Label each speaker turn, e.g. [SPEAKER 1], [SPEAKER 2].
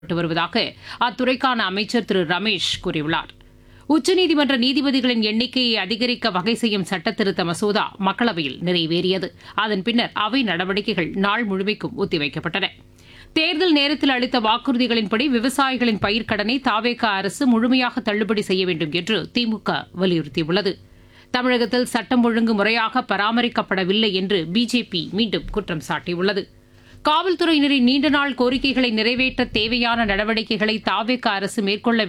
[SPEAKER 1] மேற்கொள்ளப்பட்டு வருவதாக அத்துறைக்கான அமைச்சர் திரு ரமேஷ் கூறியுள்ளார் உச்சநீதிமன்ற நீதிபதிகளின் எண்ணிக்கையை அதிகரிக்க வகை செய்யும் சட்டத்திருத்த மசோதா மக்களவையில் நிறைவேறியது அதன் பின்னர் அவை நடவடிக்கைகள் நாள் முழுமைக்கும் ஒத்திவைக்கப்பட்டன தேர்தல் நேரத்தில் அளித்த வாக்குறுதிகளின்படி விவசாயிகளின் பயிர்க்கடனை தாவேக அரசு முழுமையாக தள்ளுபடி செய்ய வேண்டும் என்று திமுக வலியுறுத்தியுள்ளது தமிழகத்தில் சட்டம் ஒழுங்கு முறையாக பராமரிக்கப்படவில்லை என்று பிஜேபி மீண்டும் குற்றம் சாட்டியுள்ளது காவல்துறையினரின் நீண்ட நாள் கோரிக்கைகளை நிறைவேற்ற தேவையான நடவடிக்கைகளை தாவேக அரசு மேற்கொள்ள